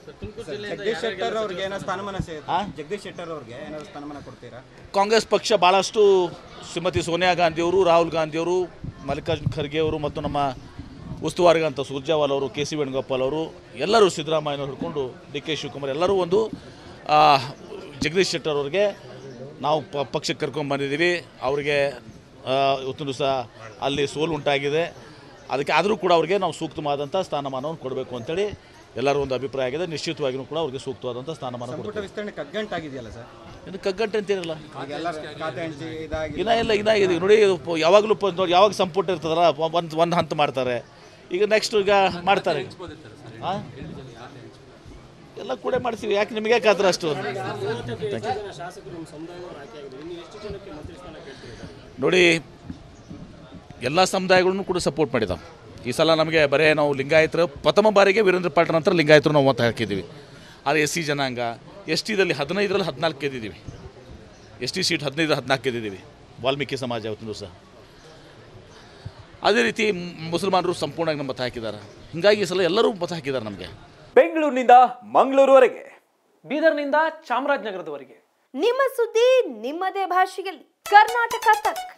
ಜಗದೀಶ್ ಶೆಟ್ಟರ್ ಅವ್ರಿಗೆ ಏನೋ ಸ್ಥಾನಮಾನ ಸಿಗುತ್ತೆ ಜಗದೀಶ್ ಶೆಟ್ಟರ್ ಅವ್ರಿಗೆ ಏನಾದ್ರು ಸ್ಥಾನಮಾನ ಕೊಡ್ತೀರಾ ಕಾಂಗ್ರೆಸ್ ಪಕ್ಷ ಭಾಳಷ್ಟು ಶ್ರೀಮತಿ ಸೋನಿಯಾ ಗಾಂಧಿಯವರು ರಾಹುಲ್ ಗಾಂಧಿಯವರು ಮಲ್ಲಿಕಾರ್ಜುನ್ ಖರ್ಗೆ ಅವರು ಮತ್ತು ನಮ್ಮ ಉಸ್ತುವಾರಿಗಂತ ಸುರ್ಜೇವಾಲ್ ಅವರು ಕೆ ಸಿ ವೇಣುಗೋಪಾಲ್ ಅವರು ಎಲ್ಲರೂ ಸಿದ್ದರಾಮಯ್ಯನವ್ರು ಹಿಡ್ಕೊಂಡು ಡಿ ಕೆ ಶಿವಕುಮಾರ್ ಎಲ್ಲರೂ ಒಂದು ಆ, ಜಗದೀಶ್ ಶೆಟ್ಟರ್ ಅವ್ರಿಗೆ ನಾವು ಪ ಪಕ್ಷಕ್ಕೆ ಕರ್ಕೊಂಡು ಬಂದಿದ್ದೀವಿ ಅವರಿಗೆ ಇವತ್ತಿನ ದಿವಸ ಅಲ್ಲಿ ಸೋಲು ಉಂಟಾಗಿದೆ ಅದಕ್ಕೆ ಆದರೂ ಕೂಡ ಅವ್ರಿಗೆ ನಾವು ಸೂಕ್ತವಾದಂಥ ಸ್ಥಾನಮಾನವನ್ನು ಕೊಡಬೇಕು ಅಂತೇಳಿ ಎಲ್ಲರೂ ಒಂದು ಅಭಿಪ್ರಾಯ ಆಗಿದೆ ನಿಶ್ಚಿತವಾಗಿಯೂ ಕೂಡ ಅವ್ರಿಗೆ ಸೂಕ್ತವಾದಂಥ ಸ್ಥಾನಮಾನ ಸಂಪುಟ ಕೊಡ್ತೀವಿ ವಿಸ್ತರಣೆ ಕಗ್ಗಂಟಾಗಿದೆಯಲ್ಲ ಸರ್ ಇನ್ನು ಕಗ್ಗಂಟೆ ಅಂತೀರಲ್ಲ ಈಗ ಎಲ್ಲ ಖಾತೆ ಹಂಚಿ ಇದಾಗಿ ಇನ್ನ ಇಲ್ಲ ಇನ್ನ ಇದೆ ನೋಡಿ ಪ- ಯಾವಾಗಲೂ ಪ- ನೋಡಿ ಯಾವಾಗ ಸಂಪುಟ ಇರ್ತದಲ್ಲ ಒಂದು ಒಂದು ಹಂತ ಮಾಡ್ತಾರೆ ಈಗ ನೆಕ್ಸ್ಟ್ ಈಗ ಮಾಡ್ತಾರೆ ಆ? ಎಲ್ಲ ಕೂಡ ಮಾಡ್ತೀವಿ ಯಾಕೆ ನಿಮಗೆ ಯಾಕೆ ಆದ್ರೆ ಅಷ್ಟು ನೋಡಿ ಎಲ್ಲ ಸಮುದಾಯಗಳನ್ನು ಕೂಡ ಸಪೋರ್ಟ್ ಮಾಡಿದಾವೆ ಈ ಸಲ ನಮಗೆ ಬರೇ ನಾವು ಲಿಂಗಾಯತರು ಪ್ರಥಮ ಬಾರಿಗೆ ವೀರೇಂದ್ರ ಪಾಟೀಲ್ ನಂತರ ಲಿಂಗಾಯತರು ನಾವು ಮತ ಹಾಕಿದ್ದೀವಿ ಆದರೆ ಎಸ್ ಸಿ ಜನಾಂಗ ಎಸ್ ಟಿದಲ್ಲಿ ಹದಿನೈದರಲ್ಲಿ ಹದಿನಾಲ್ಕು ಗೆದ್ದಿದ್ದೀವಿ ಎಸ್ ಟಿ ಸೀಟ್ ಹದಿನೈದು ಹದಿನಾಲ್ಕು ಗೆದ್ದಿದ್ದೀವಿ ವಾಲ್ಮೀಕಿ ಸಮಾಜ ಅವತ್ತಿನ ದಿವಸ ಅದೇ ರೀತಿ ಮ್- ಮುಸಲ್ಮಾನರು ಸಂಪೂರ್ಣವಾಗಿ ನಮ್ಮ ಮತ ಹಾಕಿದ್ದಾರೆ ಹೀಗಾಗಿ ಈ ಸಲ ಎಲ್ಲರೂ ಮತ ಹಾಕಿದ್ದಾರೆ ನಮಗೆ ಬೆಂಗಳೂರಿನಿಂದ ಮಂಗಳೂರುವರೆಗೆ ಬೀದರ್ನಿಂದ ಚಾಮರಾಜನಗರದವರೆಗೆ ನಿಮ್ಮ ಸುದ್ದಿ ನಿಮ್ಮದೇ ಭಾಷೆಯಲ್ಲಿ ಕರ್ನಾಟಕ ತಕ್